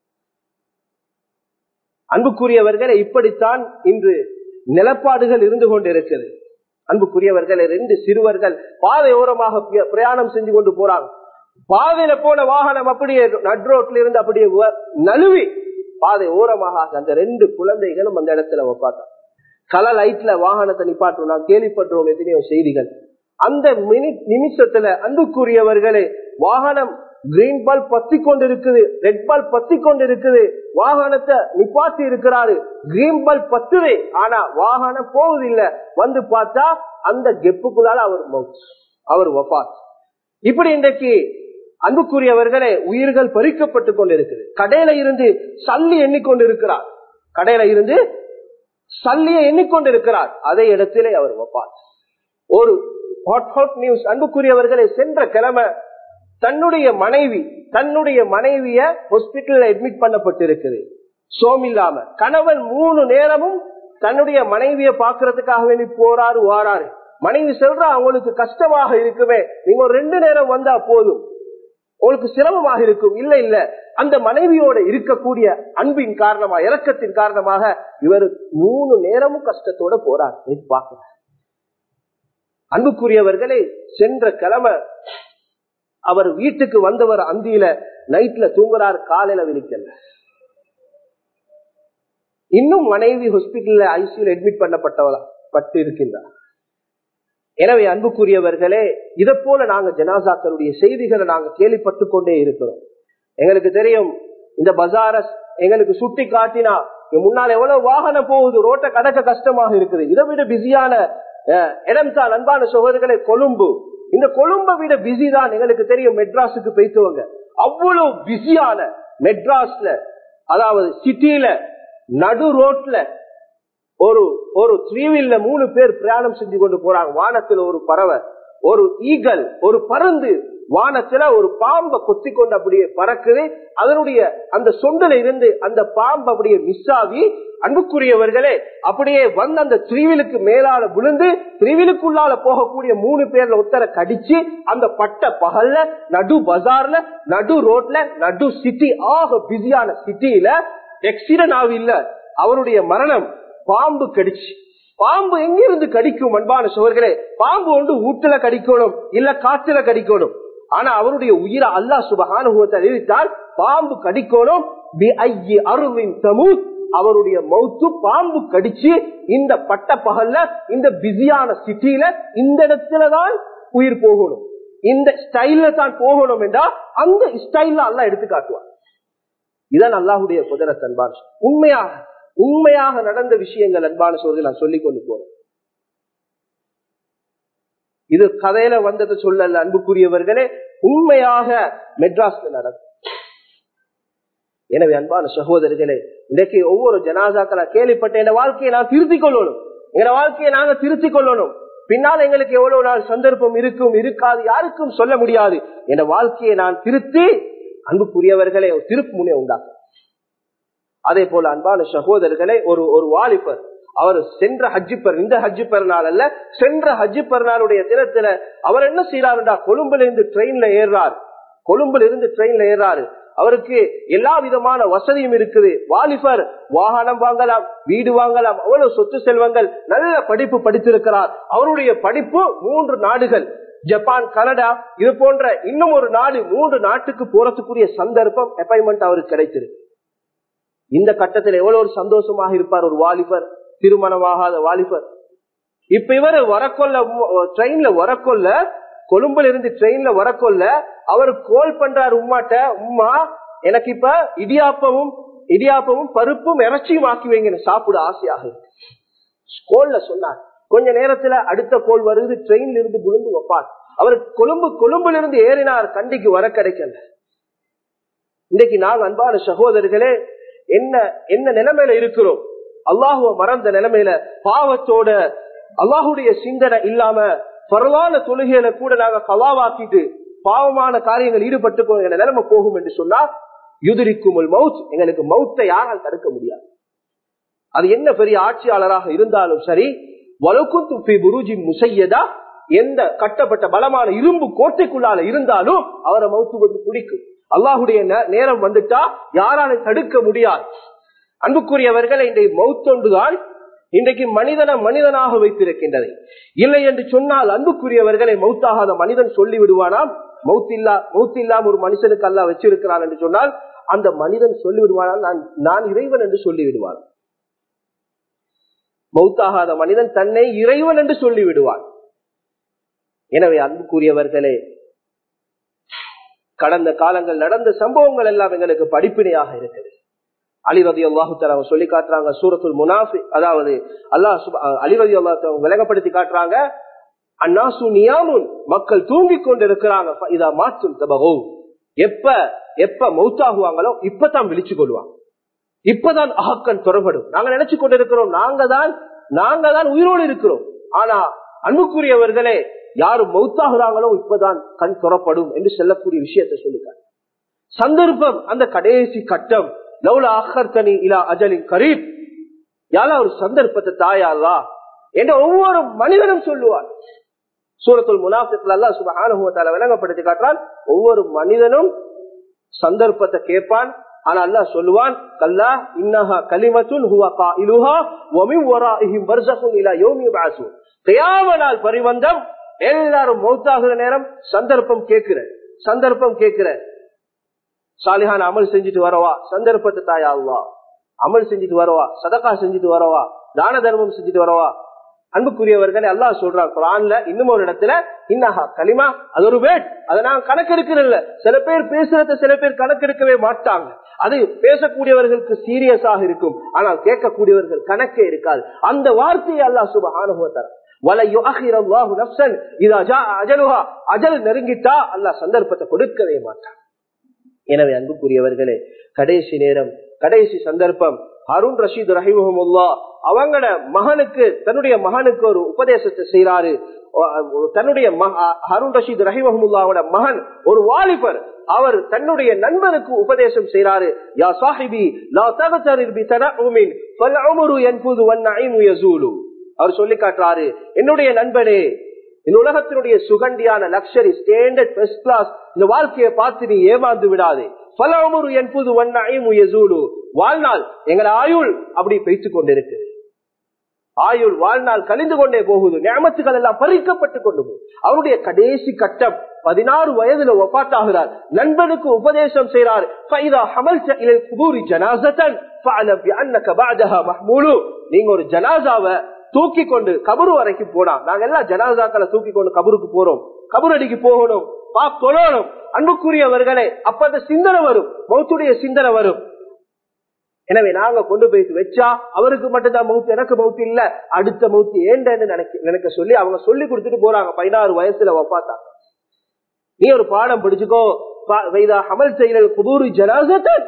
அன்புக்குரியவர்களே இப்படித்தான் இன்று நிலப்பாடுகள் இருந்து கொண்டிருக்கிறது அன்புக்குரியவர்களே ரெண்டு சிறுவர்கள் பாதை ஓரமாக பிரயாணம் செஞ்சு கொண்டு போறாங்க பாதையில போன வாகனம் அப்படியே நட்ரோட்ல இருந்து அப்படியே நழுவி பாதை ஓரமாக அந்த ரெண்டு குழந்தைகளும் அந்த இடத்துல பார்த்தாங்க கல லைட்ல வாகனத்தை நிப்பாட்டும் நான் கேள்விப்பட்டோம் எத்தனையோ செய்திகள் அந்த நிமிஷத்துல அன்புக்குரியவர்களே வாகனம் கிரீன் பால் பத்தி கொண்டு இருக்குது ரெட் பால் பத்தி கொண்டு இருக்குது வாகனத்தை நிப்பாட்டி இருக்கிறாரு கிரீன் பால் பத்துவே ஆனா வாகனம் போவதில்லை வந்து பார்த்தா அந்த கெப்புக்குள்ளால அவர் அவர் வபாத் இப்படி இன்றைக்கு அன்புக்குரியவர்களே உயிர்கள் பறிக்கப்பட்டு கொண்டிருக்குது கடையில இருந்து சல்லி எண்ணிக்கொண்டிருக்கிறார் கடையில இருந்து சல்லியை எண்ணிக்கொண்டிருக்கிறார் அதே இடத்திலே அவர் வப்பார் ஒரு ஹாட் ஹாட் நியூஸ் அன்புக்குரியவர்களே சென்ற கிழமை தன்னுடைய மனைவி தன்னுடைய மனைவிய ஹாஸ்பிட்டல்ல அட்மிட் பண்ணப்பட்டிருக்குது சோமில்லாம கணவன் மூணு நேரமும் தன்னுடைய மனைவிய பாக்குறதுக்காக வேண்டி போறாரு வாராரு மனைவி சொல்றா அவங்களுக்கு கஷ்டமாக இருக்குமே நீங்க ஒரு ரெண்டு நேரம் வந்தா போதும் உங்களுக்கு சிரமமாக இருக்கும் இல்ல இல்ல அந்த மனைவியோட இருக்கக்கூடிய அன்பின் காரணமா இறக்கத்தின் காரணமாக இவர் மூணு நேரமும் கஷ்டத்தோட போறார் பார்க்க அன்புக்குரியவர்களே சென்ற கிழமை அவர் வீட்டுக்கு வந்தவர் அந்தியில நைட்ல தூங்குறார் காலையில விழிக்கல இன்னும் மனைவி ஹாஸ்பிட்டல்ல ஐசியூல அட்மிட் பண்ணப்பட்டவளா பட்டு இருக்கின்றார் எனவே அன்புக்குரியவர்களே இதை போல நாங்க ஜனாசாக்களுடைய செய்திகளை நாங்க கேள்விப்பட்டு கொண்டே இருக்கிறோம் எங்களுக்கு தெரியும் இந்த பஜாரஸ் எங்களுக்கு சுட்டி காட்டினா முன்னால் எவ்வளவு வாகனம் போகுது ரோட்டை கடக்க கஷ்டமாக இருக்குது இதை விட பிஸியான இடம் தான் அன்பான சோதர்களே கொழும்பு இந்த கொழும்பை விட பிஸி தான் எங்களுக்கு தெரியும் மெட்ராஸுக்கு போய்த்துவங்க அவ்வளவு பிஸியான மெட்ராஸ்ல அதாவது சிட்டியில நடு ரோட்ல ஒரு ஒரு த்ரீவில்ல மூணு பேர் பிரயாணம் செஞ்சு கொண்டு போறாங்க வானத்துல ஒரு பறவை ஒரு ஈகல் ஒரு பருந்து வானத்துல ஒரு பாம்பை கொத்தி கொண்டு அப்படியே பறக்குது அதனுடைய அந்த சொண்டுல இருந்து அந்த பாம்பு அப்படியே மிஸ் ஆகி அன்புக்குரியவர்களே அப்படியே வந்து அந்த திரிவிலுக்கு மேலால விழுந்து திரிவிலுக்குள்ளால போகக்கூடிய மூணு பேர்ல ஒத்தரை கடிச்சு அந்த பட்ட பகல்ல நடு பஜார்ல நடு ரோட்ல நடு சிட்டி ஆக பிஸியான சிட்டியில எக்ஸிடென்ட் ஆகல அவருடைய மரணம் பாம்பு கடிச்சு பாம்பு எங்கிருந்து கடிக்கும் அன்பான சோர்களே பாம்பு ஒன்று ஊட்டுல கடிக்கணும் இல்ல காற்றுல கடிக்கணும் ஆனா அவருடைய உயிரை அல்லா சுபகானுபவத்தை அறிவித்தால் பாம்பு கடிக்கணும் அருவின் சமூத் அவருடைய மௌத்து பாம்பு கடிச்சு இந்த பட்ட பகல்ல இந்த பிஸியான சிட்டியில இந்த இடத்துலதான் உயிர் போகணும் இந்த ஸ்டைல்ல தான் போகணும் என்றா அந்த ஸ்டைல்ல அல்லா எடுத்து காட்டுவார் இதான் அல்லாஹுடைய குதிரத் அன்பான உண்மையாக உண்மையாக நடந்த விஷயங்கள் அன்பான சோதனை நான் சொல்லிக் கொண்டு போறேன் இது கதையில வந்தது சொல்லல அன்புக்குரியவர்களே உண்மையாக மெட்ராஸ்ல நடக்கும் எனவே அன்பான சகோதரர்களே இன்றைக்கு ஒவ்வொரு ஜனாதாக்களை கேள்விப்பட்ட என் வாழ்க்கையை நான் திருத்திக் கொள்ளணும் எங்க வாழ்க்கையை நாங்க திருத்திக் கொள்ளணும் பின்னால் எங்களுக்கு எவ்வளவு நாள் சந்தர்ப்பம் இருக்கும் இருக்காது யாருக்கும் சொல்ல முடியாது என் வாழ்க்கையை நான் திருத்தி அன்புக்குரியவர்களே ஒரு திருப்பு முனை உண்டாக்கும் அதே போல அன்பான சகோதரர்களே ஒரு ஒரு வாலிபர் அவர் சென்ற ஹஜ்ஜி பெரு இந்த ஹஜ்ஜி பெருநாள் அல்ல சென்ற ஹஜ்ஜி பெருநாளுடைய தினத்துல அவர் என்ன செய்யறாருண்டா கொழும்புல இருந்து ட்ரெயின்ல ஏறாரு கொழும்புல இருந்து ட்ரெயின்ல ஏறாரு அவருக்கு எல்லா விதமான வசதியும் இருக்குது வாலிபர் வாகனம் வாங்கலாம் வீடு வாங்கலாம் அவ்வளவு சொத்து செல்வங்கள் நல்ல படிப்பு படித்திருக்கிறார் அவருடைய படிப்பு மூன்று நாடுகள் ஜப்பான் கனடா இது போன்ற இன்னும் ஒரு நாடு மூன்று நாட்டுக்கு போறதுக்குரிய சந்தர்ப்பம் அப்பாயின்மெண்ட் அவருக்கு கிடைத்திருக்கு இந்த கட்டத்தில் எவ்வளவு ஒரு சந்தோஷமாக இருப்பார் ஒரு வாலிபர் திருமணமாகாத வாலிபர் இப்ப இவர் வரக்கொள்ள ட்ரெயின்ல வரக்கொள்ள கொழும்புல இருந்து ட்ரெயின்ல வரக்கொள்ள அவர் கோல் பண்றாரு உமாட்ட உமா எனக்கு இப்ப இடியாப்பமும் இடியாப்பமும் பருப்பும் இறைச்சியும் ஆக்கி வைங்க சாப்பிட ஆசையாக கோல்ல சொன்னார் கொஞ்ச நேரத்துல அடுத்த கோல் வருது ட்ரெயின்ல இருந்து விழுந்து வைப்பார் அவர் கொழும்பு கொழும்புல இருந்து ஏறினார் கண்டிக்கு வர கிடைக்கல இன்னைக்கு நாங்க அன்பான சகோதரர்களே என்ன என்ன நிலைமையில இருக்கிறோம் அல்லாஹுவ மறந்த நிலைமையில பாவத்தோட அல்லாஹுடைய சிந்தனை இல்லாம பரவான தொழுகையில கூட நாங்க கவாவாக்கிட்டு பாவமான காரியங்கள் ஈடுபட்டு எங்க நிலைமை போகும் என்று சொன்னா யுதிரிக்கும் மவுத் எங்களுக்கு மவுத்தை யாரால் தடுக்க முடியாது அது என்ன பெரிய ஆட்சியாளராக இருந்தாலும் சரி வலுக்கும் குருஜி முசையதா எந்த கட்டப்பட்ட பலமான இரும்பு கோட்டைக்குள்ளால இருந்தாலும் அவரை மவுத்து வந்து பிடிக்கும் அல்லாஹுடைய நேரம் வந்துட்டா யாரால தடுக்க முடியாது அன்புக்குரியவர்கள் இன்றைய மௌத்தொண்டுதான் இன்றைக்கு மனிதனை மனிதனாக வைத்திருக்கின்றது இல்லை என்று சொன்னால் அன்புக்குரியவர்களை மௌத்தாகாத மனிதன் சொல்லி விடுவானாம் மௌத்தில்லா மௌத்தில்லாம் ஒரு மனுஷனுக்கு அல்லா வச்சிருக்கிறான் என்று சொன்னால் அந்த மனிதன் சொல்லி விடுவானால் நான் நான் இறைவன் என்று சொல்லி விடுவான் மௌத்தாகாத மனிதன் தன்னை இறைவன் என்று சொல்லி விடுவான் எனவே அன்புக்குரியவர்களே கடந்த காலங்கள் நடந்த சம்பவங்கள் எல்லாம் எங்களுக்கு படிப்பினையாக இருக்குது அலிரதி அல்லாஹு சொல்லி காட்டுறாங்க சூரத்துல் முனாஃபி அதாவது அல்லாஹ் அலிரதி அல்லாஹ் விளங்கப்படுத்தி காட்டுறாங்க அந்நாசு நியாமுன் மக்கள் தூங்கி கொண்டு இருக்கிறாங்க இதா மாற்றும் தபகோ எப்ப எப்ப மௌத்தாகுவாங்களோ இப்பதான் விழிச்சு கொள்வாங்க இப்பதான் அகக்கன் தொடர்படும் நாங்க நினைச்சு கொண்டிருக்கிறோம் நாங்க தான் நாங்க தான் உயிரோடு இருக்கிறோம் ஆனா அன்புக்குரியவர்களே யாரு மௌத்தாகிறாங்களோ இப்பதான் கண் துறப்படும் என்று சொல்லக்கூடிய விஷயத்தை சொல்லிக்காரு சந்தர்ப்பம் அந்த கடைசி கட்டம் லவுல அஹர்தனி இலா அஜலின் கரீப் யாரா ஒரு சந்தர்ப்பத்தை தாயாலா என்று ஒவ்வொரு மனிதனும் சொல்லுவார் சூரத்துல் முனாஃபிக்ல அல்லா சுபஹானுவத்தால விளங்கப்படுத்தி காட்டுறான் ஒவ்வொரு மனிதனும் சந்தர்ப்பத்தை கேட்பான் ஆனா அல்லாஹ் சொல்லுவான் கல்லா இன்னஹா கலிமத்துன் ஹுவா காயிலுஹா வமின் வராஇஹிம் வர்ஸகுன் இலா யௌமி யப்அஸூன் கியாம நாள் பரிவந்தம் எல்லாரும் மௌத்தாகிற நேரம் சந்தர்ப்பம் கேட்கிற சந்தர்ப்பம் கேட்கிற சாலிஹான் அமல் செஞ்சுட்டு வரவா சந்தர்ப்பத்தை தாயா அல்லா அமல் செஞ்சுட்டு வரவா சதக்கா செஞ்சுட்டு வரவா தான தர்மம் செஞ்சுட்டு வரவா அன்புக்குரியவர்களே அல்லாஹ் சொல்றான் குரான்ல இன்னும் ஒரு இடத்துல இன்னஹா களிமா அது ஒரு வேட் அதை நான் கணக்கெடுக்கிறல்ல சில பேர் பேசுறத சில பேர் கணக்கெடுக்கவே மாட்டாங்க அது பேசக்கூடியவர்களுக்கு சீரியஸாக இருக்கும் ஆனால் கேட்கக்கூடியவர்கள் கணக்கே இருக்காது அந்த வார்த்தையை அல்லாஹ் சுப ஆனுபவத்தார் அஜல் நெருங்கிட்டா அல்லாஹ் சந்தர்ப்பத்தை கொடுக்கவே மாட்டான் எனவே அன்புக்குரியவர்களே கடைசி நேரம் கடைசி சந்தர்ப்பம் அருண் ரஷீத் ரஹிமுல்லா அவங்களோட மகனுக்கு தன்னுடைய மகனுக்கு ஒரு உபதேசத்தை செய்யறாரு தன்னுடைய ஹருண் ரஷீத் ரஹிமஹமுல்லாவோட மகன் ஒரு வாலிபர் அவர் தன்னுடைய நண்பனுக்கு உபதேசம் செய்யறாரு யா சாஹிபி லா தகதரிர் பி தனஉமின் ஃபல்உம்ரு யன்ஃபுது வன்நஈமு யஸூலு அவர் சொல்லி காட்டுறாரு என்னுடைய நண்பனே இந்த உலகத்தினுடைய சுகண்டியான லக்ஷரி ஸ்டாண்டர்ட் ஃபர்ஸ்ட் கிளாஸ் இந்த வாழ்க்கையை பார்த்து நீ ஏமாந்து விடாதே பலமுரு என்பது வண்ணாயும் உயசூடு வாழ்நாள் எங்களை ஆயுள் அப்படி பேசிக் கொண்டிருக்கு ஆயுள் வாழ்நாள் கழிந்து கொண்டே போகுது நியமத்துகள் எல்லாம் பறிக்கப்பட்டு கொண்டு போகுது அவருடைய கடைசி கட்டம் பதினாறு வயதுல ஒப்பாட்டாகிறார் நண்பனுக்கு உபதேசம் செய்கிறார் நீங்க ஒரு ஜனாசாவை தூக்கி கொண்டு கபரு வரைக்கும் போனா நாங்க எல்லாம் ஜனாசாக்களை தூக்கி கொண்டு கபருக்கு போறோம் கபரடிக்கு போகணும் பா தொழணும் அன்புக்குரியவர்களே அப்ப அந்த சிந்தனை வரும் மௌத்துடைய சிந்தனை வரும் எனவே நாங்க கொண்டு போய் வச்சா அவருக்கு மட்டும்தான் மவுத்து எனக்கு மவுத்து இல்ல அடுத்த மவுத்து ஏண்டன்னு நினைக்க நினைக்க சொல்லி அவங்க சொல்லி கொடுத்துட்டு போறாங்க பதினாறு வயசுல வப்பாத்தாங்க நீ ஒரு பாடம் பிடிச்சுக்கோ அமல் செய்யல் குதூரி ஜனாசத்தன்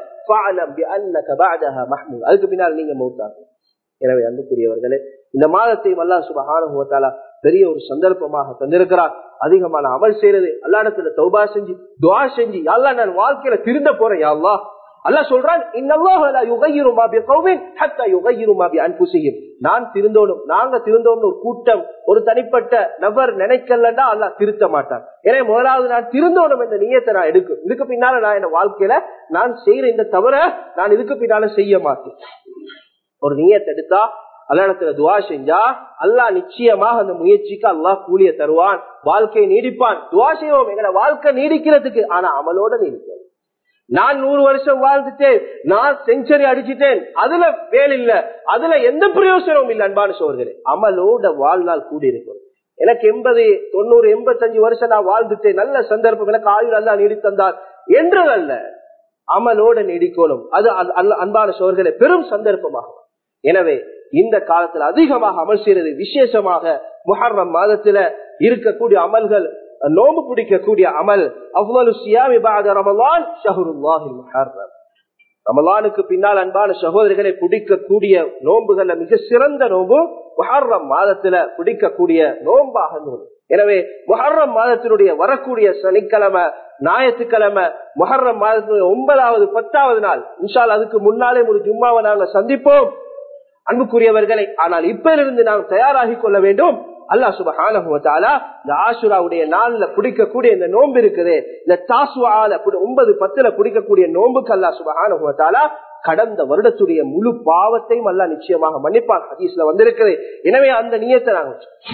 அதுக்கு பின்னால் நீங்க மவுத்தாங்க எனவே அன்புக்குரியவர்களே இந்த மாதத்தையும் அல்லா சுபகானுபவத்தாலா பெரிய ஒரு சந்தர்ப்பமாக தந்திருக்கிறார் அதிகமான அமல் செய்யறது அல்லாடத்துல தௌபா செஞ்சு துவா செஞ்சு அல்லா நான் வாழ்க்கையில திருந்த போறேன் யாழ்லா அல்லா சொல்றான் நான் திருந்தோனும் நாங்க திருந்தோம்னு ஒரு கூட்டம் ஒரு தனிப்பட்ட நபர் நினைக்கலன்னா அல்லா திருத்த மாட்டான் எனவே முதலாவது நான் திருந்தோனும் என்ற நீயத்தை நான் எடுக்கும் இதுக்கு பின்னால நான் என் வாழ்க்கையில நான் செய்யற இந்த தவிர நான் இதுக்கு பின்னால செய்ய மாட்டேன் ஒரு நீயத்தை எடுத்தா அல்லாடத்துல துவா செஞ்சா அல்லாஹ் நிச்சயமாக அந்த முயற்சிக்கு அல்லாஹ் கூலிய தருவான் வாழ்க்கையை நீடிப்பான் துவா செய்வோம் எங்களை வாழ்க்கை நீடிக்கிறதுக்கு ஆனா அமலோட நீடிப்போம் நான் நூறு வருஷம் வாழ்ந்துட்டேன் நான் செஞ்சுரி அடிச்சுட்டேன் அதுல வேலை இல்ல அதுல எந்த பிரயோசனமும் இல்ல அன்பான சோர்களே அமலோட வாழ்நாள் கூடி இருக்கும் எனக்கு எண்பது தொண்ணூறு எண்பத்தஞ்சு வருஷம் நான் வாழ்ந்துட்டேன் நல்ல சந்தர்ப்பம் எனக்கு ஆயுள் அல்லா நீடித்தந்தார் என்றதல்ல அமலோட நீடிக்கணும் அது அன்பான சோர்களே பெரும் சந்தர்ப்பமாகும் எனவே இந்த காலத்துல அதிகமாக அமல் செய்யறது விசேஷமாக முஹர்ரம் மாதத்துல இருக்கக்கூடிய அமல்கள் நோம்பு பிடிக்கக்கூடிய அமல் அவ்வளவு சியாமி பாத ரமலான் ஷஹருல்லாஹி முஹர்ரம் ரமலானுக்கு பின்னால் அன்பான சகோதரிகளை பிடிக்கக்கூடிய நோன்புகள்ல மிக சிறந்த நோன்பு முஹர்ரம் மாதத்துல பிடிக்கக்கூடிய நோன்பாக நோன்பு எனவே மொஹர்ரம் மாதத்தினுடைய வரக்கூடிய சனிக்கிழமை ஞாயிற்றுக்கிழமை மொஹர்ரம் மாதத்தினுடைய ஒன்பதாவது பத்தாவது நாள் இன்ஷால் அதுக்கு முன்னாலே ஒரு ஜும்மாவை நாங்கள் சந்திப்போம் அன்புக்குரியவர்களை ஆனால் இப்பிலிருந்து நாம் தயாராகி கொள்ள வேண்டும் அல்லா சுபஹானா இந்த ஆசுராவுடைய நாள்ல பிடிக்கக்கூடிய இந்த நோன்பு இருக்குது இந்த தாசுவால ஒன்பது பத்துல பிடிக்கக்கூடிய நோன்புக்கு அல்லா சுபஹானா கடந்த வருடத்துடைய முழு பாவத்தையும் அல்லா நிச்சயமாக மன்னிப்பான் ஹதீஸ்ல வந்திருக்குது எனவே அந்த நியத்தை நாங்க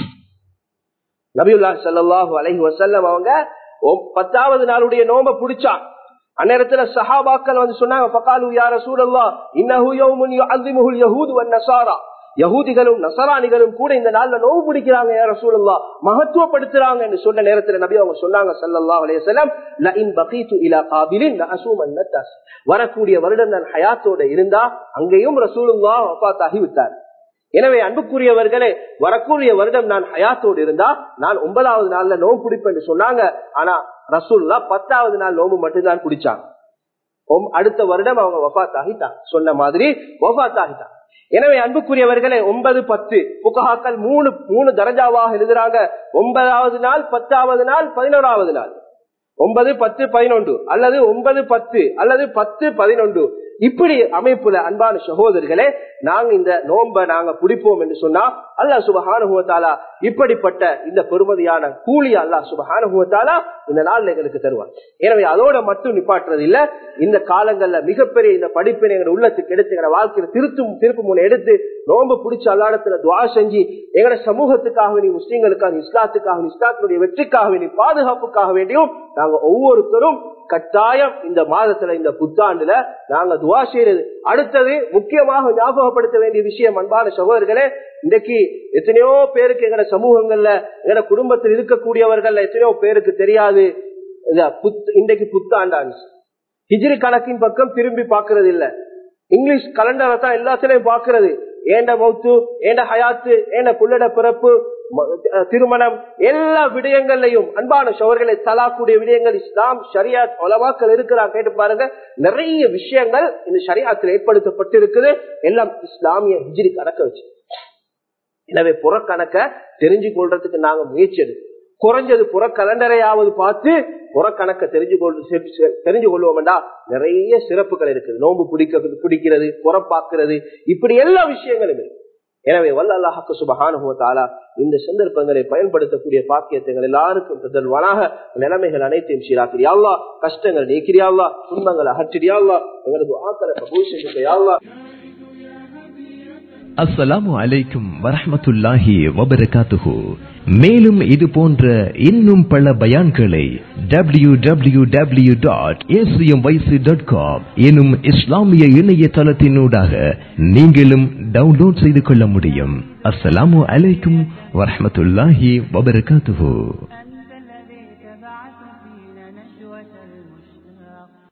நபியுல்லா சல்லாஹூ அலஹி வசல்லம் அவங்க பத்தாவது நாளுடைய நோம்ப பிடிச்சான் அந்நேரத்துல சஹாபாக்கள் வந்து சொன்னாங்க பகாலு யார சூழல்லா இன்னஹு யௌமுன் யுஅல்லிமுஹுல் யஹூது வன் நஸாரா யகூதிகளும் நசராணிகளும் கூட இந்த நாள்ல நோவு பிடிக்கிறாங்க யார சூழல்லா மகத்துவப்படுத்துறாங்க என்று சொன்ன நேரத்துல நபி அவங்க சொன்னாங்க சல்லல்லா அலையம் லஇன் பகீது இலா காபிலின் லஅசூமன் நத்தஸ் வரக்கூடிய வருடம் நான் ஹயாத்தோட இருந்தா அங்கேயும் ரசூலுல்லா வஃபாத்தாகி விட்டார் எனவே அன்புக்குரியவர்களே வரக்கூடிய வருடம் நான் ஹயாத்தோடு இருந்தா நான் ஒன்பதாவது நாள்ல நோம்பு பிடிப்பேன் சொன்னாங்க ஆனா ரசூல்லா பத்தாவது நாள் நோம்பு மட்டும்தான் பிடிச்சாங்க அடுத்த வருடம் அவங்க வஃத் ஆகிட்டாங்க சொன்ன மாதிரி வஃத் ஆகிட்டாங்க எனவே அன்புக்குரியவர்களே ஒன்பது பத்து புகாக்கள் மூணு மூணு தரஜாவாக எழுதுறாங்க ஒன்பதாவது நாள் பத்தாவது நாள் பதினோராவது நாள் ஒன்பது பத்து பதினொன்று அல்லது ஒன்பது பத்து அல்லது பத்து பதினொன்று இப்படி அமைப்புல அன்பான சகோதரர்களே நாங்க இந்த நோம்ப நாங்க பிடிப்போம் என்று சொன்னா அல்லா சுபஹானுவத்தாலா இப்படிப்பட்ட இந்த பெருமதியான கூலி அல்லா சுபஹானுவத்தாலா இந்த நாள்ல எங்களுக்கு தருவார் எனவே அதோட மட்டும் நிப்பாட்டுறது இல்ல இந்த காலங்கள்ல மிகப்பெரிய இந்த படிப்பினை எங்க உள்ளத்துக்கு எடுத்து எங்க வாழ்க்கையில திருத்தும் திருப்பு முனை எடுத்து நோம்பு பிடிச்ச அல்லாடத்துல துவா செஞ்சு எங்கட சமூகத்துக்காக வேண்டி முஸ்லீம்களுக்காக இஸ்லாத்துக்காக இஸ்லாத்தினுடைய வெற்றிக்காக வேண்டி பாதுகாப்புக்காக வேண்டியும் நாங்க ஒவ்வொருத்தரும் கட்டாயம் இந்த மாதத்துல இந்த புத்தாண்டுல நாங்க துவா செய்யறது அடுத்தது முக்கியமாக ஞாபகப்படுத்த வேண்டிய விஷயம் அன்பான சகோதரர்களே இன்றைக்கு எத்தனையோ பேருக்கு எங்கட சமூகங்கள்ல எங்கட குடும்பத்தில் இருக்கக்கூடியவர்கள் எத்தனையோ பேருக்கு தெரியாது இன்றைக்கு புத்தாண்டான் ஹிஜ்ரி கணக்கின் பக்கம் திரும்பி பாக்குறது இல்ல இங்கிலீஷ் கலண்டரை தான் எல்லாத்திலையும் பாக்குறது ஏண்ட மௌத்து ஏண்ட ஹயாத்து ஏண்ட புள்ளட பிறப்பு திருமணம் எல்லா விடயங்கள்லையும் அன்பான சோர்களை தலாக்கூடிய விடயங்கள் இஸ்லாம் ஷரியாத் உலமாக்கள் இருக்கிறாங்க கேட்டு பாருங்க நிறைய விஷயங்கள் இந்த ஷரியாத்தில் ஏற்படுத்தப்பட்டிருக்குது எல்லாம் இஸ்லாமிய ஹிஜ்ரி கணக்க வச்சு எனவே புறக்கணக்க தெரிஞ்சு கொள்றதுக்கு நாங்க முயற்சி எடுக்கும் குறைஞ்சது புற கலண்டரையாவது பார்த்து புறக்கணக்க தெரிஞ்சு கொள் தெரிஞ்சு கொள்வோம்டா நிறைய சிறப்புகள் இருக்குது நோம்பு பிடிக்க பிடிக்கிறது புறப்பாக்குறது இப்படி எல்லா விஷயங்களும் இருக்கு எனவே வல்ல அல்லாஹாக்கு சுபகானுபவத்தாலா இந்த சந்தர்ப்பங்களை பயன்படுத்தக்கூடிய பாக்கியத்தைகள் எல்லாருக்கும் தருவானாக நிலைமைகள் அனைத்தையும் சீராக்கிறியாள்லா கஷ்டங்கள் நீக்கிறியாள்லா துன்பங்கள் அகற்றியாள்லா எங்களது ஆக்களை பகூஷியாள்லா அஸ்ஸலாமு அலைக்கும் வரஹமத்துல்லாஹி வபரகாத்துஹு மேலும் இது போன்ற இன்னும் பல பயான்களை W W W dot dot com எனும் இஸ்லாமிய இணையதளத்தினூடாக நீங்களும் டவுன்லோட் செய்து கொள்ள முடியும் அஸ்ஸலாமு அலைக்கும் வரஹமத்துல்லாஹி வபரகாத்துஹு